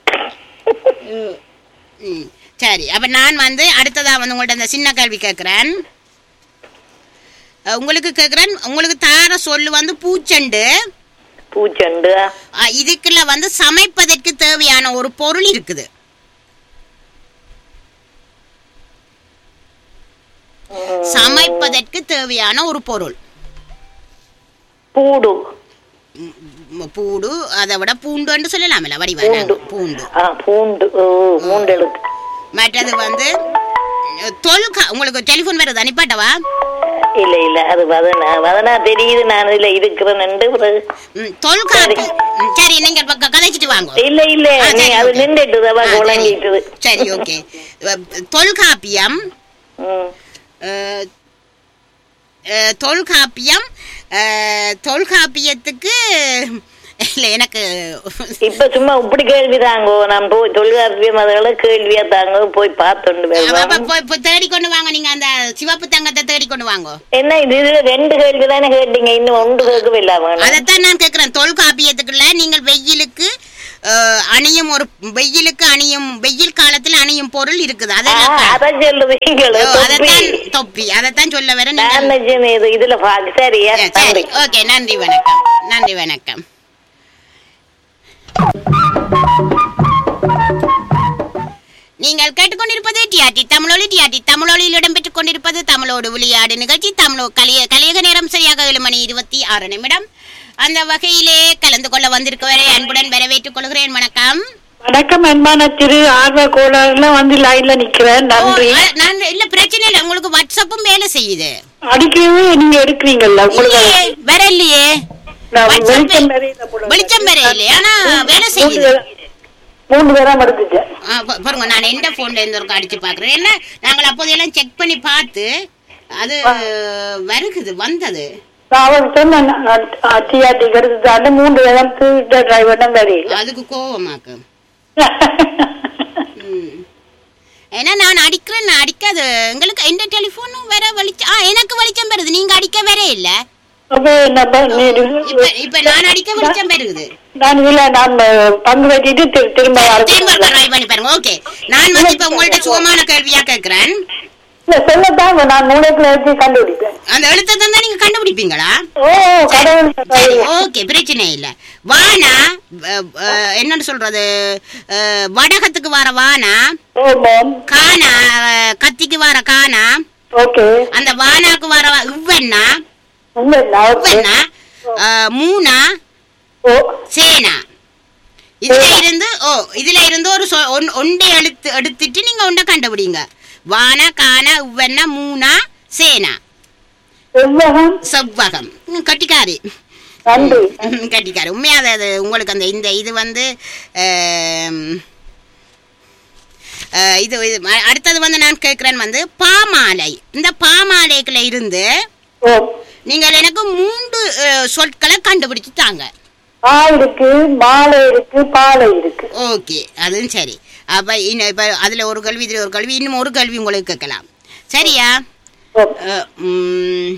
ம் சரி அப்ப நான் வந்து அடுத்ததா வந்து உங்கள்ட்ட அந்த சின்ன கேள்வி கேட்குறேன் உங்களுக்கு கேட்குறேன் உங்களுக்கு தார சொல்லு வந்து பூச்செண்டு பூச்செண்டு அஹ், இதுக்குள்ள வந்து சமைப்பதற்கு தேவையான ஒரு பொருள் இருக்குது சமைப்பதற்கு தேவையான ஒரு பொருள் பூடு ம், பூடு அதை விட பூண்டுன்னு சொல்லலாம்ல வடிவா பூண்டு பூண்டு ஆ பூண்டு ஓ மூண்டு எழுத்து மற்றது வந்து அஹ், தொல்கா உங்களுக்கு டெலிஃபோன் வருது அனுப்பாட்டவா இல்ல இல்ல அது வதனா வதனா தெரியுது நான் இதுல இருக்கிறேன்னு பிறகு ம், தொல்காப்பி ம், சரி நீங்க இப்ப க- கதைச்சிட்டு வாங்க இல்ல இல்ல ஆ, நீ சரி, அது okay. நின்றுட்டு ஆ, சரி. குழங்கிட்டுது சரி ஓகே தொல்காப்பியம் ம். அஹ், அஹ், தொல்காப்பியம் அஹ், தொல்காப்பியத்துக்கு இல்ல எனக்கு இப்ப சும்மா இப்படி கேள்வி தாங்கோ நான் போய் தொழிலாளர் அதுகளை கேள்வியா தாங்க போய் பார்த்துண்டு அப்ப வருவோம் போய் போய் தேடி கொண்டு வாங்க நீங்க அந்த சிவப்பு தங்கத்தை தேடி கொண்டு வாங்க என்ன இது இதுல ரெண்டு கேள்வி தானே கேட்டீங்க இன்னும் ஒன்று கேட்கவே இல்லாம அதைத்தான் நான் கேட்கிறேன் தொல்காப்பியத்துக்குள்ள நீங்கள் வெயிலுக்கு அஹ், அணியும் ஒரு வெயிலுக்கு அணியும் வெயில் காலத்தில் அணியும் பொருள் இருக்குது அதை நான் அத சொல்லுவீங்களோ ஓ, அதைத்தான் தொப்பி அதைத்தான் சொல்ல வர நான் நீங்கள் நினைச்சேன் இது இதுல பாக்கு சரியா ஏ, சரி ஓகே நன்றி வணக்கம் நன்றி வணக்கம் நீங்கள் கேட்டுக்கொண்டிருப்பது டிஆர்டி தமிழொலி டிஆர்டி தமிழொலியில் இடம்பெற்றுக் கொண்டிருப்பது தமிழோடு விளையாடு நிகழ்ச்சி தமிழோ கலிய கலியக நேரம் சரியாக ஏழு மணி இருபத்தி ஆறு நிமிடம் அந்த வகையிலே கலந்து கொள்ள வந்திருக்கவரை அன்புடன் வரவேற்றுக் கொள்கிறேன் வணக்கம் வணக்கம் அன்பான திரு ஆர்வ கோளாறுல வந்து லைன்ல நிக்கிறேன் நன்றி ஓ, அ- நான் இல்ல பிரச்சனை இல்லை உங்களுக்கு வாட்ஸ்அப்பும் வேலை செய்யுது அடிக்கவே நீங்க எடுக்கிறீங்கல்ல உங்களுக்கு இல்லையே, வேற இல்லையே நான் WhatsApp வெளிச்சம் நிறைய போடுவேன். வெளிச்சம் வேற இல்லையே ஆனா வேலை மூணு செய்யுது பேரா- மூணு பேரா எடுத்துட்டேன் ஆ, பா- பாருங்க நான் எந்த போன்ல இருந்து ஒரு அடிச்சு பாக்குறேன் என்ன நாங்கள் அப்போதெல்லாம் செக் பண்ணி பார்த்து அது வருகுது வந்தது நான் அவருக்கு சொன்னேன் டிஆர்டி எடுத்துட்டாண்டு மூன்று பேரும் டிரைவர் தான் வரையில அதுக்கு கோவமாக்கு ம். ஏன்னா நான் அடிக்கிறேன் நான் அடிக்காது எங்களுக்கு எந்த டெலிஃபோனும் வேற வெளிச்சம் ஆ எனக்கு வெளிச்சம் வருது நீங்க அடிக்க வேற இல்ல அப்ப நம்ம இப்ப இப்ப நான் அடிக்க வெளிச்சம் பெருகுது நான் இல்ல நான் பங்கு வச்சிட்டு திரு- திரும்ப திரும்ப வரேன். ட்ரை பண்ணி பாருங்க ஓகே நான் வந்து இப்ப உங்கள்ட்ட சுகமான கேள்வியா கேக்குறேன் இல்ல சொல்லத்தான் நான் மூளைக்குள்ள வச்சு கண்டுபிடிப்பேன் அந்த எழுத்தை தான் நீங்க கண்டுபிடிப்பீங்களா ஓ கடவுள் சரி ஓகே பிரச்சனை இல்ல வானா அஹ், அஹ், என்னன்னு சொல்றது அஹ், வடகத்துக்கு வர வானா ஓமம் கானா அஹ், கத்திக்கு வர கானா ஓகே அந்த வானாக்கு வர இவ்வண்ணா உண்மைங்களா ஓகே இவ்வண்ணா அஹ், மூனா ஓ சேனா இதுல இருந்து ஓ இதுல இருந்து ஒரு சொ- ஒன்- ஒன்றை எழுத்து எடுத்துட்டு நீங்க ஒன்றை கண்டுபிடிங்க வானா கானா இவ்வண்ணா மூனா சேனா செவ்வகம் செவ்வகம் ம், கட்டிக்காரி நன்றி கட்டிக்காரு உண்மையா அது- அது உங்களுக்கு அந்த இந்த இது வந்து ஆம், அஹ், இது இது ம- அடுத்தது வந்து நான் கேட்கிறேன் வந்து பாமாலை இந்த பாமாலைக்குள்ள இருந்து ஓ நீங்கள் எனக்கு மூன்று அஹ், சொற்களை கண்டுபிடிச்சு தாங்க ஆ இருக்கு மாலை இருக்கு பாலை இருக்கு ஓகே அதுவும் சரி அப்ப இன்னும் இப்ப அதுல ஒரு கல்வி இதுல ஒரு கல்வி இன்னும் ஒரு கல்வி உங்களுக்கு கேட்கலாம் சரியா ஓ அஹ், ம்,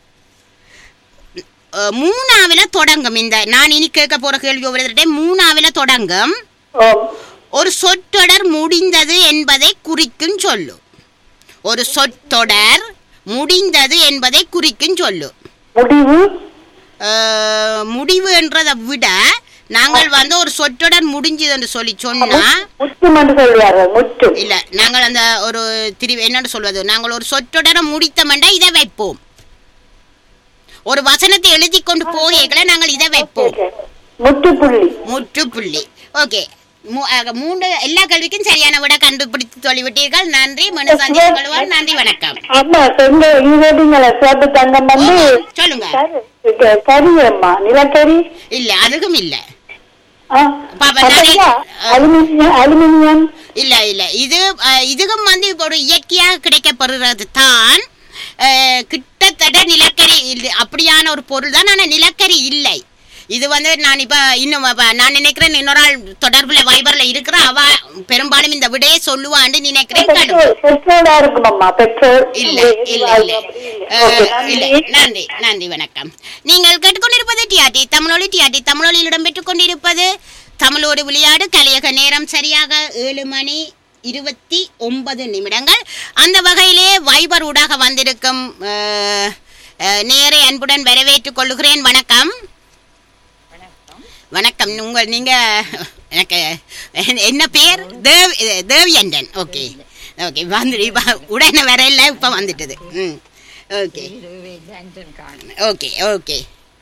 அஹ், மூணாவில தொடங்கும் இந்த நான் இனி கேட்க போற கேள்வி ஒவ்வொரு மூணாவில தொடங்கும் ஓ ஒரு சொற்றொடர் முடிந்தது என்பதை குறிக்கும் சொல்லு ஒரு சொற்றொடர் முடிந்தது என்பதை குறிக்கும் சொல்லு முடிவு அஹ், முடிவு என்றதை விட நாங்கள் வந்து ஒரு சொற்றொடர் முடிஞ்சது என்று சொல்லி சொன்னா முற்றும் என்று சொல்வார்கள் முற்றும் இல்ல நாங்கள் அந்த ஒரு திரு என்னன்னு சொல்வது நாங்கள் ஒரு சொற்றொடரை முடித்தமெண்டா இதை வைப்போம் ஒரு வசனத்தை எழுதி கொண்டு போகல நாங்கள் இதை வைப்போம் முற்றுப்புள்ளி முற்றுப்புள்ளி ஓகே மூ- ஆக, மூன்று எல்லா கல்விக்கும் சரியான விட கண்டுபிடித்து சொல்லிவிட்டீர்கள் நன்றி மனு சந்திப்புகள் நன்றி வணக்கம் அம்மா சொந்த இது கேட்டீங்களா சிவப்பு தங்கம் வந்து சொல்லுங்க கரு- கரி அம்மா நிலக்கரி இல்ல அதுக்கும் இல்ல ஆ, பாப்பா, அப்படியா? நானே- அலுமினியம் அலுமினியம் இல்ல இல்ல இது அஹ், இதுக்கும் வந்து இப்போ ஒரு இயற்கையாக கிடைக்கப்படுறது தான் அஹ், கிட்டத்தட்ட நிலக்கரி இல்ல- அப்படியான ஒரு பொருள் தான் ஆனா நிலக்கரி இல்லை இது வந்து நான் இப்ப இன்னும் அப்ப நான் நினைக்கிறேன் இன்னொரு ஆள் தொடர்புல வைபர்ல இருக்கிற அவ பெரும்பாலும் இந்த விடையை சொல்லுவான்னு நினைக்கிறேன் கடும். பெட்ரோல் பெட்ரோலா இருக்கும் அம்மா பெட்ரோல் இல்ல இல்ல இல்ல ஓகே, அஹ், இல்ல நன்றி நன்றி வணக்கம் நீங்கள் கேட்டுக்கொண்டிருப்பது டிஆர்டி தமிழொலி டிஆர்டி தமிழொலியில் இடம்பெற்றுக் கொண்டிருப்பது தமிழோடு விளையாடு கலையக நேரம் சரியாக ஏழு மணி இருபத்தி ஒன்பது நிமிடங்கள் அந்த வகையிலே வைபர் ஊடாக வந்திருக்கும் அஹ், அஹ், நேரை அன்புடன் வரவேற்றுக் கொள்கிறேன் வணக்கம் வணக்கம் உங்கள் நீங்க எனக்கு என்ன பேர் தேவ் தேவியண்டன் ஓகே ஓகே வந்து இப்ப உடனே வரையில இப்ப வந்துட்டது ம் ஓகே ஓகே ஓகே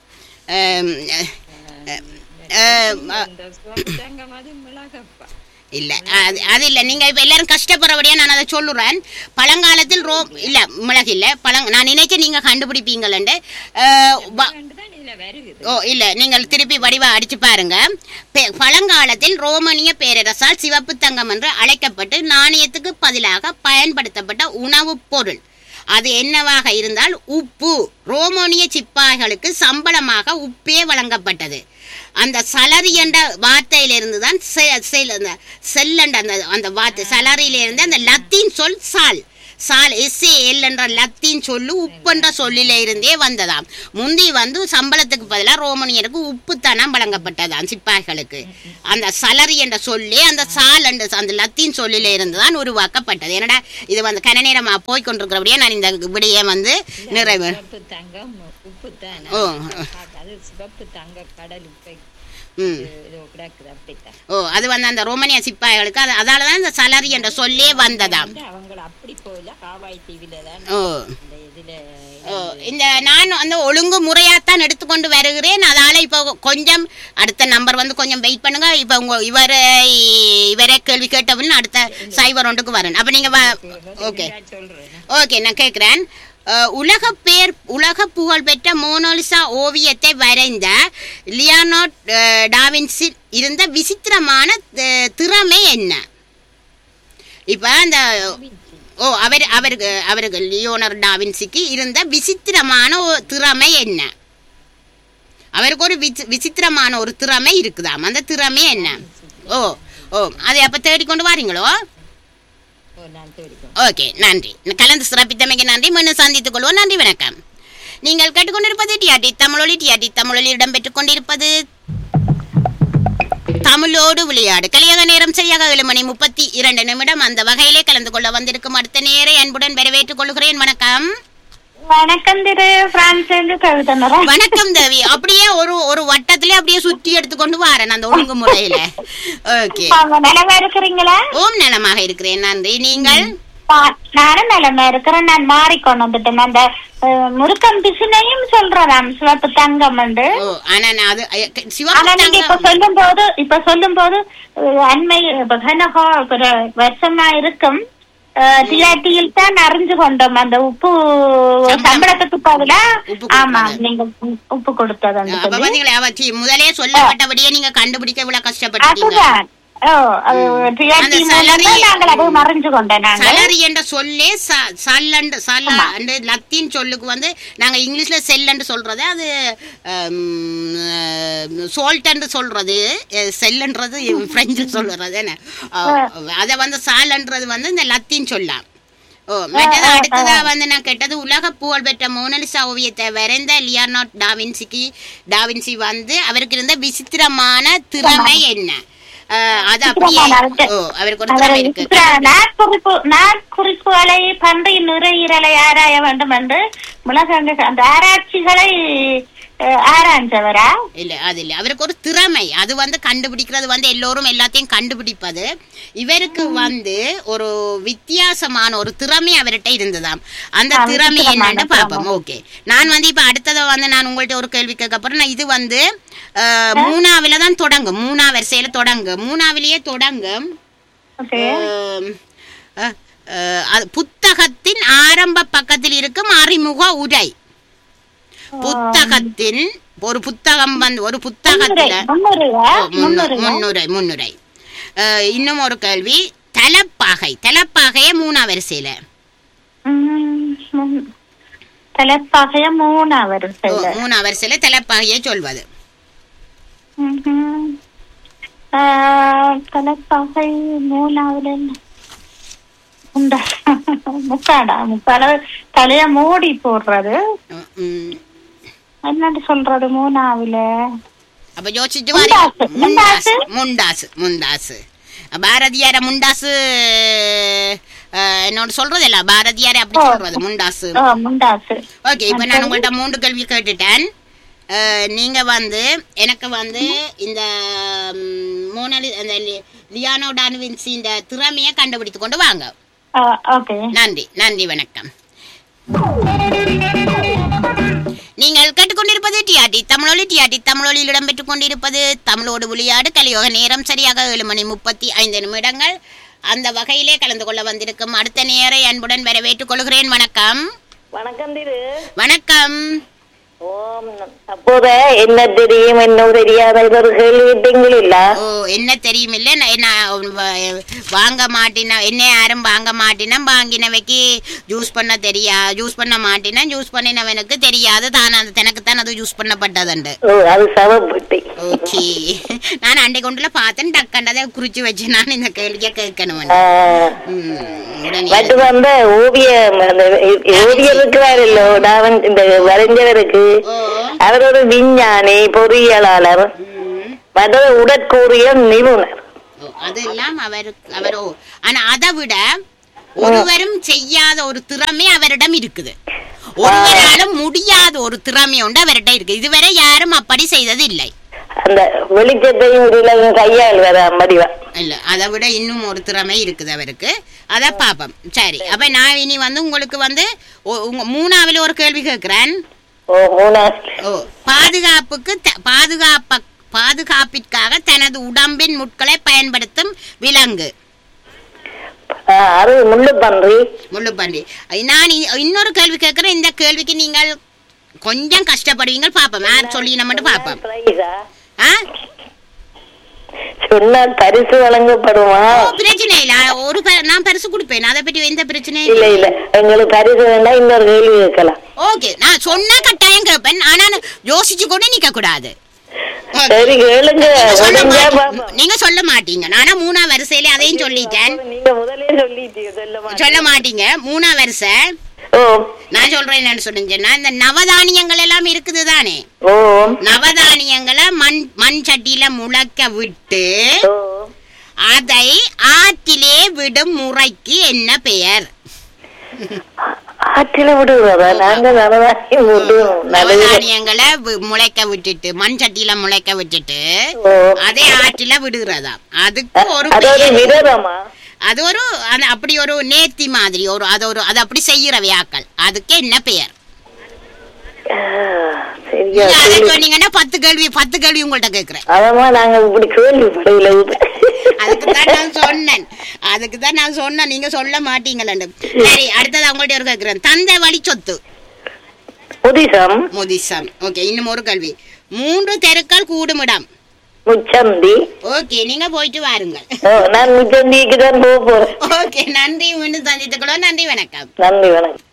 இல்ல அது அது இல்ல நீங்க இப்ப எல்லாரும் கஷ்டப்படுறபடியா நான் அதை சொல்லுறேன் பழங்காலத்தில் ரோ இல்ல மிளகு இல்ல பழங் நான் நினைச்சேன் நீங்க கண்டுபிடிப்பீங்களேண்டு அஹ், வ- ஓ இல்ல நீங்கள் திருப்பி வடிவா அடிச்சு பாருங்க பெ- பழங்காலத்தில் ரோமானிய பேரரசால் சிவப்பு தங்கம் என்று அழைக்கப்பட்டு நாணயத்துக்கு பதிலாக பயன்படுத்தப்பட்ட உணவுப் பொருள் அது என்னவாக இருந்தால் உப்பு ரோமானிய சிப்பாய்களுக்கு சம்பளமாக உப்பே வழங்கப்பட்டது அந்த சலரி என்ற வார்த்தையிலிருந்து தான் செ- செல் அந்த செல்லண்ட அந்த அந்த வார்த்தை சலரியிலிருந்து அந்த லத்தீன் சொல் சால் சால் எஸ்ஏஎல் என்ற லத்தீன் சொல்லு உப்பு என்ற சொல்லில இருந்தே வந்ததாம் முந்தி வந்து சம்பளத்துக்கு பதிலாக ரோமனியருக்கு உப்பு தானாம் வழங்கப்பட்டதாம் சிப்பாய்களுக்கு அந்த சலரி என்ற சொல்லி அந்த சால் என்ற அந்த லத்தீன் சொல்லில இருந்து தான் உருவாக்கப்பட்டது என்னடா இது வந்து கன நேரமா போய் கொண்டிருக்கிறபடியே நான் இந்த விடையை வந்து நிறைவு சிவப்பு தங்கம் உப்பு தானே ஓ அது சிவப்பு தங்க கடல் உப்பை ம் இது கிடக்குது அப்படித்தான் ஓ அது வந்து அந்த ரோமானிய சிப்பாய்களுக்கு அது அதால தான் இந்த சலரி என்ற சொல்லே வந்ததாம் வந்து அவங்கள அப்படி போயில காவாய் தீவில தான் ஓ இந்த இதுல ஓ, இந்த நான் வந்து ஒழுங்கு முறையாத்தான் எடுத்துக்கொண்டு வருகிறேன் அதால இப்போ கொஞ்சம் அடுத்த நம்பர் வந்து கொஞ்சம் வெயிட் பண்ணுங்க இப்போ உங்க இவரை இவரே கேள்வி கேட்டவன் அடுத்த சைபர் ஒன்றுக்கு வரேன் அப்போ நீங்க ஓகே சொல்றேன் ஓகே நான் கேட்குறேன் உலக பேர் உலக புகழ் பெற்ற மோனோலிசா ஓவியத்தை வரைந்த லியானோட் டாவின்சி இருந்த விசித்திரமான அஹ், திறமை என்ன இப்போ அந்த ஓ அவர் அவருக்கு அவருக்கு லியோனர் டாவின்சிக்கு இருந்த விசித்திரமான ஒரு திறமை என்ன அவருக்கு ஒரு விசி விசித்திரமான ஒரு திறமை இருக்குதாம் அந்த திறமை என்ன ஓ ஓ அதை அப்போ தேடிக்கொண்டு வாரீங்களோ ஓ நான் தேடிக்கோ ஓகே நன்றி கலந்து சிறப்பித்தமைக்கு நன்றி மீண்டும் சந்தித்துக் கொள்வோம் நன்றி வணக்கம் நீங்கள் கேட்டுக்கொண்டிருப்பது டிஆர்டி தமிழொலி டிஆர்டி தமிழொலி இடம்பெற்றுக் கொண்டிருப்பது தமிழோடு விளையாடு கலியாக நேரம் சரியாக ஏழு மணி முப்பத்தி இரண்டு நிமிடம் அந்த வகையிலே கலந்து கொள்ள வந்திருக்கும் அடுத்த நேரை அன்புடன் வரவேற்றுக் கொள்கிறேன் வணக்கம் வணக்கம் திரு பிரான்ஸ் கவிதனரா வணக்கம் தேவி அப்படியே ஒரு ஒரு வட்டத்திலே அப்படியே சுற்றி எடுத்துக்கொண்டு வரேன் அந்த ஒழுங்கு முறையில ஓகே நிலமா இருக்கிறீங்களா ஓம் நலமாக இருக்கிறேன் நன்றி நீங்கள் பா- நானும் நிலைமை இருக்கிறேன் நான் மாறிக்கொண்டு வந்துட்டேன் அந்த அஹ், முருக்கம் பிசினையும் சொல்றேன் சிவப்பு தங்கம் உண்டு ஓ ஆனா நான் அது அஹ், ஆனா சிவப்பு நீங்க இப்ப தங்கம் சொல்லும் போது இப்ப சொல்லும் போது அஹ், அண்மை இப்ப கனகோ ஒரு வருஷமா இருக்கும் டிஆர்டியில் தான் அறிஞ்சு கொண்டோம் அந்த உப்பு சம்பளம். சம்பளத்துக்கு பதிலா உப்பு ஆமா கொடுப்பது. நீங்க உ- உப்பு கொடுத்தது அந்த அப்ப சொல்லி பாத்தீங்களா அவ சி- முதலே சொல்லப்பட்டபடியே நீங்க கண்டுபிடிக்க இவ்வளவு கஷ்டப்பட்டீங்க அதுதான் ஓ அது டிஆர்டி அந்த மூலம் salary- தான் நாங்கள் அதை மறைஞ்சு கொண்டோம் நாங்கள் சலரி என்ற சொல்லே ச- சல்லண்டு சல்ல அண்டு லத்தீன் சொல்லுக்கு வந்து நாங்க இங்கிலீஷ்ல செல்லண்டு சொல்றது அது சோல்ட் சொல்றது அஹ், செல்லுன்றது பிரெஞ்சு சொல்றது என்ன அதை வந்து சாலன்றது வந்து இந்த லத்தீன் சொல்லலாம் ஓ மற்றது அடுத்ததா வந்து நான் கேட்டது உலக புகழ் பெற்ற மோனலிசா ஓவியத்தை வரைந்த லியார்னாட் டாவின்சிக்கு டாவின்சி வந்து அவருக்கு இருந்த விசித்திரமான திறமை என்ன அஹ், அது அப்படியே ஓ அவருக்கு ஒரு திறமை இருக்கு நாட்குறிப்பு நாட்குறிப்புகளை பன்றி நுரையீரலை ஆராய வேண்டும் என்று உலக அந்த ஆராய்ச்சிகளை அஹ், ஆராய்ஞ்சவரா இல்ல அது இல்ல அவருக்கு ஒரு திறமை அது வந்து கண்டுபிடிக்கிறது வந்து எல்லோரும் எல்லாத்தையும் கண்டுபிடிப்பது இவருக்கு வந்து ஒரு வித்தியாசமான ஒரு திறமை அவர்கிட்ட இருந்ததாம் அந்த ஆ, திறமை விசித்திரமான என்னன்னு பார்ப்போம் ஓகே நான் வந்து இப்ப அடுத்ததை வந்து நான் உங்கள்ட்ட ஒரு கேள்வி கேட்க போறேன் நான் இது வந்து அஹ், மூணாவில தான் தொடங்கும் மூணா வரிசையில தொடங்கும் மூணாவிலேயே தொடங்கும் ஓகே அஹ், அஹ், அஹ், அது புத்தகத்தின் ஆரம்ப பக்கத்தில் இருக்கும் அறிமுக உரை புத்தகத்தின் ஒரு புத்தகம் வந்து ஒரு புத்தகத்துல முன்னுரையா ஓ, முன்னு- முன்னுரையா முன்னுரை முன்னுரை அஹ், இன்னும் ஒரு கேள்வி தலப்பாகை தலப்பாகைய மூணா வரிசையில ம், முன்- தலைப்பாகைய மூணா ஓ, வரிசையில மூணா வரிசையில தலப்பாகையை சொல்வது ம்ஹும். ஆஹ், தலைப்பாகை மூணாவது என்ன உண்டா முக்காடா முக்காட தலைய மூடி போடுறது உம், உம். என்னன்னு சொல்றது மூணாவில அப்ப யோசிச்சு முண்டாசு, பாருங்க. முண்டாசு முண்டாசு முண்டாசு பாரதியார முண்டாசு அஹ், என்னோட சொல்றது இல்ல பாரதியார அப்படி ஓ. சொல்றது முண்டாசு ஆ, முண்டாசு ஓகே இப்போ நான் உங்கள்ட்ட மூன்று கேள்வி கேட்டுட்டேன் அஹ், நீங்க வந்து எனக்கு வந்து இந்த ம், மோனாலி அந்த லி- லியானோ டான்வின்சி இந்த திறமையை கண்டுபிடித்து கொண்டு வாங்க ஆ, ஓகே நன்றி நன்றி வணக்கம் நீங்கள் கேட்டுக்கொண்டிருப்பது டிஆர்டி தமிழொலி டிஆர்டி தமிழொலியில் இடம்பெற்றுக் கொண்டிருப்பது தமிழோடு விளையாடு கலியோக நேரம் சரியாக ஏழு மணி முப்பத்தி ஐந்து நிமிடங்கள் அந்த வகையிலே கலந்து கொள்ள வந்திருக்கும் அடுத்த நேரை அன்புடன் வரவேற்றுக் கொள்கிறேன் வணக்கம் வணக்கம் திரு வணக்கம் ஓம் அப்போத என்ன தெரியும் என்ன தெரியாத இது ஒரு கேள்வி கேட்டீங்களா ஓ என்ன தெரியும் இல்ல நான் நான் வ- வாங்க மாட்டினா என்ன யாரும் வாங்க மாட்டினா வாங்கினவைக்கு ஜூஸ் பண்ண தெரியா ஜூஸ் பண்ண மாட்டினா ஜூஸ் பண்ணினவனுக்கு தெரியாது தான் அது தனக்குத்தான் அது யூஸ் பண்ணப்பட்டதுண்டு ஓ அது சவப்பட்டி ஓகே நான் அண்டை கொண்டுல பார்த்தேன் டக்கண்டதை குறிச்சு வச்சு நான் இந்த கேள்வியை கேட்கணும் ஆ, ம், உடனே மற்ற வந்து ஓவியம் அந்த ஓவியர் இருக்கிறாரல்லோ டாவன் இந்த வரைஞ்சவருக்கு ஓ அவர் ஒரு விஞ்ஞானி பொறியியலாளர் ம். மற்றது உடற்கூறியல் நிபுணர் ஓ, அதெல்லாம் அவருக்கு அவரோ ஆனா அதை விட ஒருவரும் செய்யாத ஒரு திறமை அவரிடம் இருக்குது ஒருவராலும் முடியாத ஒரு திறமை உண்டு அவர்கிட்ட இருக்கு இதுவரை யாரும் அப்படி செய்தது இல்லை அந்த வெளிச்சத்தையும் இருளையும் கையாளுவார் மடிவா இல்ல அதை விட இன்னும் ஒரு திறமை இருக்குது அவருக்கு அத பாப்போம் சரி அப்ப நான் இனி வந்து உங்களுக்கு வந்து ஒ- உங்க மூணாவில் ஒரு கேள்வி கேட்கிறேன் ஓ மூணாவது ஓ பாதுகாப்புக்கு த- பாதுகாப்ப பாதுகாப்பிற்காக தனது உடம்பின் முட்களை பயன்படுத்தும் விலங்கு ஆ, அது முள்ளு பன்றி முள்ளுப்பன்றி நான் இ- இன்னொரு கேள்வி கேட்கிறேன் இந்த கேள்விக்கு நீங்கள் கொஞ்சம் கஷ்டப்படுவீங்க பாப்போம் யார் சொல்லின மட்டும் பாப்போம் பிரைஸா? ஆ சொன்னால் பரிசு வழங்கப்படுமா ஓ, பிரச்சனை இல்ல ஒரு ப- நான் பரிசு கொடுப்பேன் அதை பற்றி எந்த பிரச்சனையும் இல்ல இல்ல எங்களுக்கு பரிசு வேண்டாம் இன்னொரு கேள்வி கேட்கலாம் ஓகே நான் சொன்னா கட்டாயம் கேட்பேன் ஆனா நான் யோசிச்சு கொண்டு நிக்க கூடாது Okay. சரி கேளுங்க நீங்க சொல்ல முடிஞ்சா மாட்டீங்க. பாப்போம். நீங்க சொல்ல மாட்டீங்க நானா மூணா வரிசையில அதையும் சொல்லிட்டேன் நீங்க முதலே சொல்லிட்டீங்க சொல்ல மாட்டேன் சொல்ல மாட்டீங்க மூணா வரிசை ஓ நான் சொல்றேன் என்னன்னு சொன்னீங்கன்னா இந்த நவதானியங்கள் எல்லாம் இருக்குது தானே ஓ நவதானியங்களை மண் மண் சட்டியில முளைக்க விட்டு ஓ அதை ஆற்றிலே விடும் முறைக்கு என்ன பெயர் ஆற்றில விடுவதா நாங்க நலவாக்கி விடுவோம் நல்லது நவதானியங்களை வி- முளைக்க விட்டுட்டு மண் சட்டியில முளைக்க விட்டுட்டு ஓ அதை ஆற்றில விடுகிறதா அதுக்கு ஒரு அது ஒரு பெயர். விரதமா அது ஒரு அது அப்படி ஒரு நேர்த்தி மாதிரி ஒரு அது ஒரு அது அப்படி செய்யற வியாக்கள் அதுக்கு என்ன பெயர் ஆ, சரியா நீங்க அதை சொல்லு. சொன்னீங்கன்னா பத்து கேள்வி பத்து கேள்வி உங்கள்ட்ட கேக்குறேன் அதமா நாங்க இப்படி கேள்விப்படையில அதுக்கு தான் நான் சொன்னேன் அதுக்கு தான் நான் சொன்னேன் நீங்க சொல்ல மாட்டீங்களேன்னு சரி அடுத்தது அவங்கள்ட்ட ஒரு கேட்கிறேன் தந்தை வழி சொத்து புதிசம் முதிசம் ஓகே இன்னும் ஒரு கேள்வி மூன்று தெருக்கள் கூடுமிடம் முச்சந்தி ஓகே நீங்க போயிட்டு வாருங்கள் ஓ, நான் முச்சந்திக்கு தான் போக போறேன் ஓகே நன்றி மீண்டும் சந்தித்துக்கிறோம் நன்றி வணக்கம் நன்றி வணக்கம்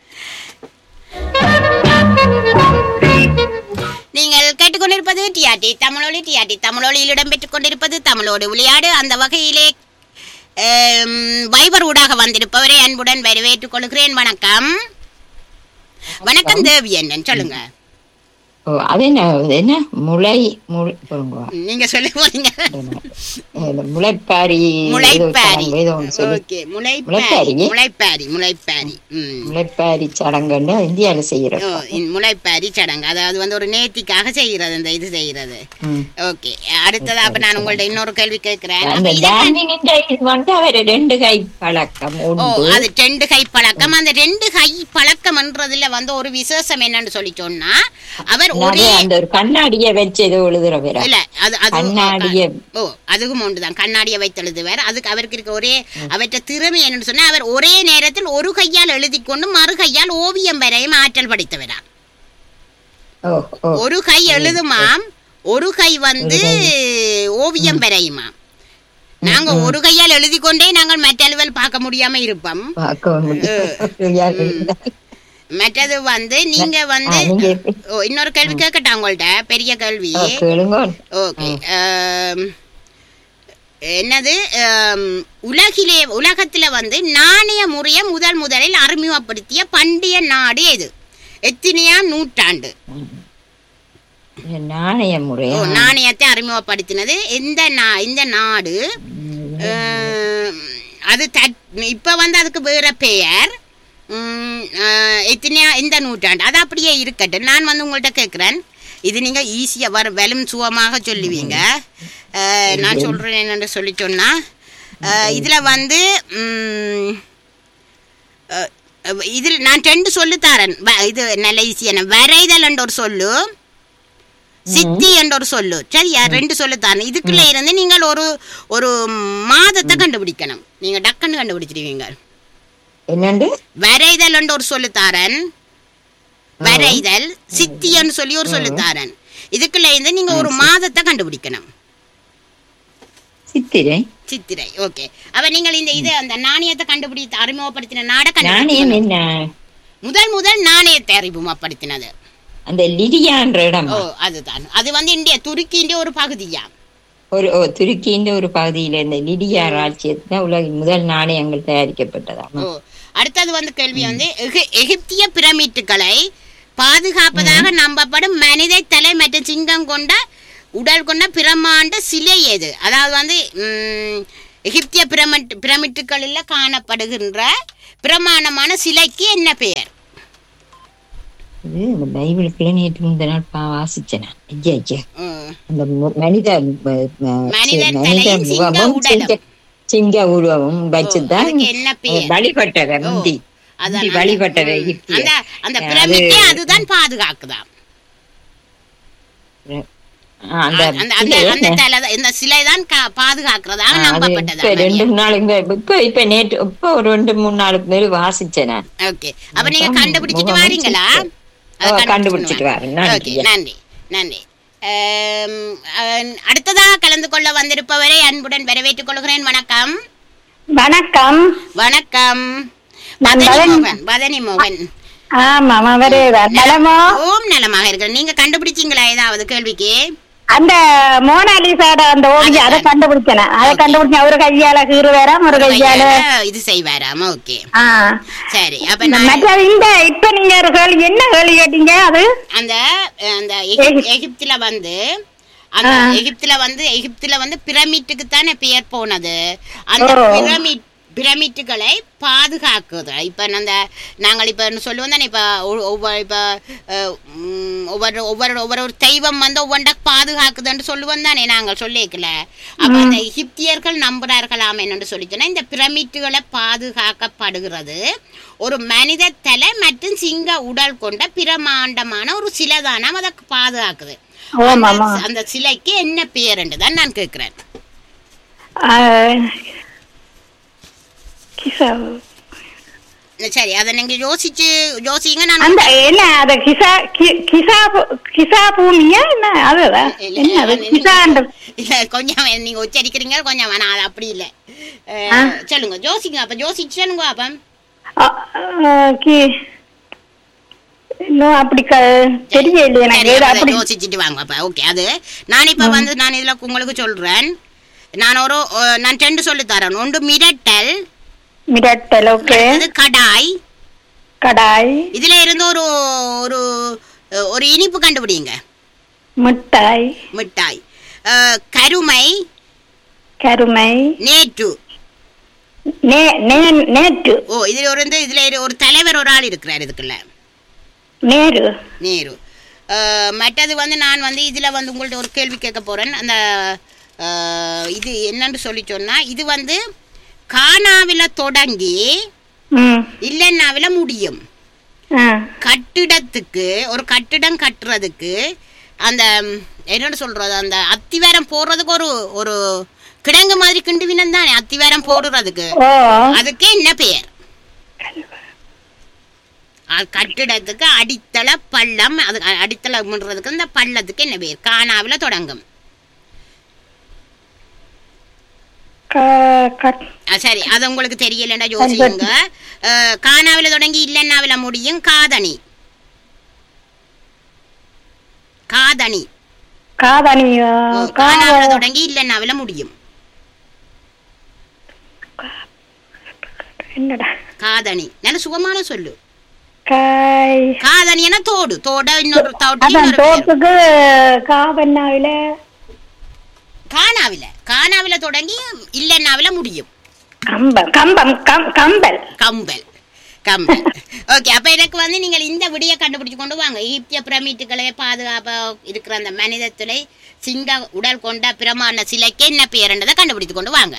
நீங்கள் கேட்டுக்கொண்டிருப்பது டிஆர்டி தமிழொலி டிஆர்டி தமிழொலியில் இடம்பெற்றுக் கொண்டிருப்பது தமிழோடு விளையாடு அந்த வகையிலே ஆம், வைபர் ஊடாக வந்திருப்பவரை அன்புடன் வரவேற்றுக் கொள்கிறேன் வணக்கம் வணக்கம் தேவி அண்ணன் சொல்லுங்க ஓ அது என்ன அது என்ன முளை முளை சொல்லுங்க நீங்க சொல்லி போறீங்க இந்த முளைப்பாரி ஏதோ முளைப்பாரி சடங்கு, ஏதோ ஒண்ணு சொல்லு. ஓகே முளைப்பாரி முளைப்பாரி? முளைப்பாரி முளைப்பாரி ம் முளைப்பாரி சடங்குன்னு இந்தியால செய்யறது ஓ, இந்த முளைப்பாரி சடங்கு அதாவது வந்து ஒரு நேர்த்திக்காக செய்கிறது அந்த இது செய்கிறது ம். ஓகே அடுத்ததா அப்ப நான் உங்கள்ட்ட இன்னொரு கேள்வி கேட்கிறேன் அந்த அப்ப இதுக்கு- டான்சிங் இந்த இது வந்து அவர் ரெண்டு கை பழக்கம் ஓ உண்டு அது ரெண்டு கை பழக்கம் அந்த ரெண்டு கை பழக்கம்ன்றதுல வந்து ஒரு விசேஷம் என்னன்னு சொல்லி சொன்னா அவர் அது ஒரே அந்த ஒரு கண்ணாடிய வச்சு ஏதோ எழுதுற வேற இல்ல அது அது கண்ணாடிய ஓ அதுக்கும் ஒன்றுதான் கண்ணாடியை வைத்து எழுதுவார் அதுக்கு அவருக்கு இருக்க ஒரே அவற்ற திறமை என்னன்னு சொன்னா அவர் ஒரே நேரத்தில் ஒரு கையால் எழுதி கொண்டு மறு கையால் ஓவியம் வரையும் ஆற்றல் படைத்தவரா ஓ ஓ ஒரு கை எழுதுமாம் ஒரு கை வந்து ஓவியம் வரையுமாம் நாங்க ஒரு கையால் எழுதி கொண்டே நாங்கள் மற்ற அலுவல் பார்க்க முடியாம இருப்போம் பார்க்க முடியும் யார் எழுதுறா? மற்றது வந்து நீங்க ஆ, வந்து நீங்க எப்படி- ஓ, இன்னொரு கேள்வி கேட்கட்டா உங்கள்ட்ட பெரிய கேள்வி ஓ, கேளுங்க ஓகே என்னது ஆம், உலகிலே உலகத்துல வந்து நாணய முறையை முதல் முதலில் அறிமுகப்படுத்திய பண்டைய நாடு எது எத்தனையா நூற்றாண்டு நாணய முறை ஓ, நாணயத்தை அறிமுகப்படுத்தினது எந்த நா இந்த நாடு ஆம், அது தட் இப்ப வந்து அதுக்கு வேற பெயர் ம், ஆ, எத்தனையா இந்த நூற்றாண்டு அது அப்படியே இருக்கட்டும் நான் வந்து உங்கள்கிட்ட கேட்குறேன் இது நீங்க ஈஸியா வர வெலும் சுகமாக சொல்லுவீங்க ஆ, நான் சொல்றேன் என்னன்னு சொல்லி சொன்னா ஆ, இதுல வந்து ம், ஆ, இதில் நான் ரெண்டு சொல்லு தரேன் வ- இது நல்ல ஈஸியான வரைதல் என்ற ஒரு சொல்லு சித்தி என்ற ஒரு சொல்லு சரியா ரெண்டு சொல்லு தரேன் இதுக்குள்ள இருந்து நீங்கள் ஒரு ஒரு மாதத்தை கண்டுபிடிக்கணும் நீங்க டக்குன்னு கண்டுபிடிச்சிருவீங்க என்னண்டு வரைதல் என்ற ஒரு சொல்லு தாரன் வரைதல் சித்தியன்னு சொல்லி ஒரு சொல்லு தாரன் இதுக்குள்ள இருந்து நீங்க ஒரு மாதத்தை கண்டுபிடிக்கணும் சித்திரை சித்திரை ஓகே அப்ப நீங்கள் இந்த இது அந்த நாணயத்தை கண்டுபிடித்து அறிமுகப்படுத்தின நாட நாணயம் கண்டுபிடிக்கணும் என்ன முதல் முதல் நாணயத்தை அறிமுகப்படுத்தினது அந்த லிடியான்ற இடம் ஓ அதுதான் அது வந்து இந்தியா துருக்கின்ற ஒரு பகுதியா ஒரு ஓ துருக்கின்ற ஒரு பகுதியில இந்த லிடியா ராஜ்யத்துல உலகின் முதல் நாணயங்கள் தயாரிக்கப்பட்டதாம் ஓ அடுத்தது வந்து கேள்வி வந்து எகி- எகிப்திய பிரமிட்டுகளை பாதுகாப்பதாக நம்பப்படும் மனித தலை மற்றும் சிங்கம் கொண்ட உடல் கொண்ட பிரமாண்ட சிலை எது அதாவது வந்து ம், எகிப்திய பிரமிட் பிரமிட்டுகளில் காணப்படுகின்ற பிரமாணமான சிலைக்கு என்ன பெயர் இது இந்த பைபிளுக்குள்ள நேற்று முந்த நாள் பா வாசிச்சேன் ஐயா ஐயா ம், அந்த மு- மனித ம- ம- மனித சி- தலையும் சிங்க முகமும் உடலும். சிங்க- சிங்க உருவமும் வச்சுதான் அதுக்கு என்ன பெயர்? வழிபட்டத ஓ, முந்தி அதான் முந்தி அந்த- வழிபட்டத ம், எகிப்தியர். அந்த அந்த அது- பிரமிட்டே அதுதான் பாதுகாக்குதாம் ஆ, அந்த அந்த அந்த சிலை அந்த என்ன? தலை தான்- இந்த சிலை தான் கா- பாதுகாக்கிறதாக ஆ, அது இப்ப நம்பப்பட்டதா ரெண்டு மூணு நாளுக்கு மே- இப்ப இப்ப நேற்று இப்ப ஒரு ரெண்டு மூணு நாளுக்கு மேல வாசிச்சேன் நான் ஓகே அப்ப நீங்க முகம், கண்டுபிடிச்சிட்டு முகம் வாரீங்களா சிரிப்பு. அதை ஓ, கண்டுபிடிச்சிட்டு வாரீங்க. வரேன். நன்றி. ஓகே நன்றி நன்றி ஆம், அஹ், அடுத்ததாக கலந்து கொள்ள வந்திருப்பவரை அன்புடன் வரவேற்றுக் கொள்கிறேன் வணக்கம் வணக்கம் வணக்கம் நான் பதனி பதனி. மோகன் பதனி மோகன் ஆமாம் அவரே தான் நலமோ ஓம் நலமாக இருக்கிறேன் நீங்க கண்டுபிடிச்சீங்களா ஏதாவது கேள்விக்கு அந்த மோனாலிசாட அந்த ஓவியம் அதை கண்டுபிடிச்சேன் அதை கண்டுபிடிச்சேன் ஒரு கையால கீறு வேற ஒரு கையால கையால இது செய்வாராம் ஓகே ஆ சரி அப்ப நான் மற்ற இந்த இப்ப நீங்க ஒரு கேள்வி என்ன கேள்வி கேட்டீங்க அது அந்த அந்த எகிப்- எகிப்துல வந்து அந்த எகிப்துல வந்து எகிப்துல வந்து பிரமிட்டுக்கு தானே பெயர் போனது அந்த ஓ. பிரமிட் பிரமிட்டுகளை பாதுகாக்குது இப்ப அந்த நாங்கள் இப்ப சொல்லுவோம் தானே இப்ப ஒ- ஒவ்வொரு இப்ப அஹ், உம், ஒவ்வொரு ஒவ்வொரு ஒவ்வொரு ஒரு தெய்வம் வந்து ஒவ்வொன்றை பாதுகாக்குதுன்னு சொல்லுவோம் தானே நாங்கள் சொல்லிக்கல அப்ப அந்த எகிப்தியர்கள் நம்புறார்களாம் என்னன்னு சொல்லிச்சோன்னா இந்த பிரமிட்டுகளை பாதுகாக்கப்படுகிறது ஒரு மனித தலை மற்றும் சிங்க உடல் கொண்ட பிரமாண்டமான ஒரு சிலை தானாம் அதை பாதுகாக்குது ஓ அந்த- மாமா அந்த சிலைக்கு என்ன பேர் தான் நான் கேட்கிறேன் ஆ, கிசா சரி அதை நீங்க யோசிச்சு யோசிங்க நான் அந்த என்ன அத கிசா கி- கிசா பூ- கிசா பூமியா என்ன அதுதான் இல்ல, என்ன அது இல்ல, கிசான்ற இல்ல கொஞ்சம் நீங்க உச்சரிக்கிறீங்க கொஞ்சம் வேணாம் அது அப்படி இல்ல அஹ், ஆ. சொல்லுங்க யோசிங்க அப்ப யோசிச்சு சொல்லுங்க அப்ப ஆ, ஆ, கி- இன்னும் அப்படி க- தெரியல எனக்கு சரி, ஏதோ அப்ப அப்படி யோசிச்சுட்டு வாங்க அப்ப ஓகே அது நான் இப்ப வந்து நான் இதுல உங்களுக்கு சொல்றேன் நான் ஒரு அஹ், நான் ரெண்டு சொல்லி தரேன் ஒன்று மிரட்டல் மிரட்டல் ஓகே அது கடாய் கடாய் இதுல இருந்து ஒரு ஒரு ஒரு இனிப்பு கண்டுபிடிங்க மிட்டாய் மிட்டாய் அஹ், கருமை கருமை நேற்று நே நே- நேற்று ஓ இதுல ஒரு வந்து இதுல ஒரு தலைவர் ஒரு ஆள் இருக்கிறார் இதுக்குள்ள நேரு நேரு அஹ், மற்றது வந்து நான் வந்து இதில் வந்து உங்கள்ட்ட ஒரு கேள்வி கேட்க போகிறேன் அந்த அஹ், இது என்னன்னு சொல்லி சொன்னால் இது வந்து கானாவில் தொடங்கி ம் இல்லைன்னாவில் முடியும் ஆ கட்டிடத்துக்கு ஒரு கட்டிடம் கட்டுறதுக்கு அந்த ம், என்னன்னு சொல்றது அந்த அத்திவாரம் போடுறதுக்கு ஒரு ஒரு கிடங்கு மாதிரி கிண்டுவினம் தானே அத்திவாரம் போடுறதுக்கு ஓ அதுக்கு என்ன பெயர் அ- கட்டிடத்துக்கு அடித்தள பள்ளம் அது அ- அடித்தளம்ன்றதுக்கு இந்த பள்ளத்துக்கு என்ன பேர் கானாவில தொடங்கும் க- க- அ, சரி அது உங்களுக்கு தெரியலன்னா யோசிங்க அஹ், கானாவில தொடங்கி இல்லைன்னாவில முடியும் காதணி காதணி காதணி ஆ, ஓ, கா- கானாவில தொடங்கி இல்லைன்னாவில முடியும் என்னடா காதணி நல்ல சுகமான சொல்லு காய் காதணினா தோடு தோட இன்னொரு தோடு அதான் இன்னொரு பேரு. தோப்புக்கு காவண்ணாவில கானாவில கானாவில தொடங்கி இல்லைன்னாவில முடியும் கம்பம் கம்பம் கம்- கம்பல் கம்பல் கம்பல் ஓகே அப்ப எனக்கு வந்து நீங்கள் இந்த விடிய கண்டுபிடிச்சு கொண்டு வாங்க ஈப்திய பிரமிட்டுகளை பாதுகாப்பா இருக்கிற அந்த மனிதத்துளை சிங்க உடல் கொண்ட பிரமாண சிலைக்கு என்ன பேருன்றதை கண்டுபிடித்து கொண்டு வாங்க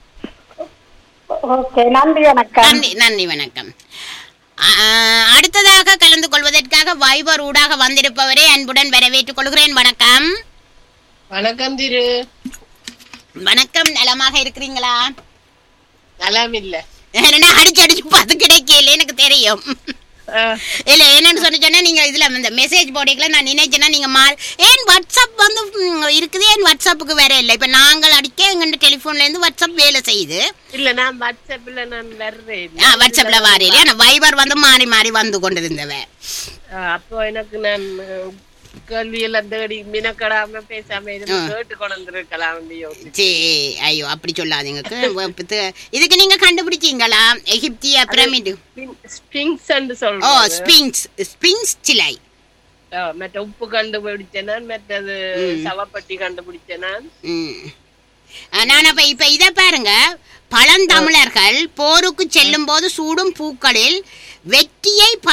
ஓகே நன்றி வணக்கம் நன்றி நன்றி வணக்கம் ஆஹ், அடுத்ததாக கலந்து கொள்வதற்காக வைபர் ஊடாக வந்திருப்பவரை அன்புடன் வரவேற்றுக் கொள்கிறேன் வணக்கம் வணக்கம் திரு வணக்கம் நலமாக இருக்கிறீங்களா நலம் இல்ல என்னடா அடிச்சு அடிச்சு பார்த்து கிடைக்கல எனக்கு தெரியும் இல்ல என்னன்னு சொன்ன சொன்னா நீங்க இதுல இந்த மெசேஜ் போடிக்கல நான் நினைச்சேன்னா நீங்க மாறி ஏன் வாட்ஸ்அப் வந்து ம், இருக்குது ஏன் வாட்ஸ்அப்புக்கு வேற இல்லை இப்ப நாங்கள் அடிக்க எங்க டெலிபோன்ல இருந்து வாட்ஸ்அப் வேலை செய்யுது இல்ல நான் வாட்ஸ்அப்ல நான் வர்றேன் ஆ, வாட்ஸ்அப்ல வாரியில ஆனா வைபர் வந்து மாறி மாறி வந்து கொண்டிருந்தவ ஆ, அப்போ எனக்கு நான் அஹ், கேள்வி எல்லாம் தேடி மினக்கடாம பேசாம இருந்து கேட்டு கொண்டு வந்திருக்கலாம் யோசிச்சு சே ஐயோ அப்படி சொல்லாதீங்க கு- இது- இதுக்கு நீங்க கண்டுபிடிச்சீங்களா எகிப்திய பிரமிடு ஸ்பிங்ஸ் ஓ சொல்றேன் ஸ்பிங்ஸ் ஸ்பிங்ஸ் சிலை மற்ற உப்பு கண்டுபிடிச்சேன் மற்றது சவப்பட்டி கண்டுபிடிச்சேன் ம். ஆ, நான் அப்ப இப்ப இத பாருங்க பழந்தமிழர்கள் போருக்கு செல்லும் போது சூடும் பூக்களில் வெற்றியை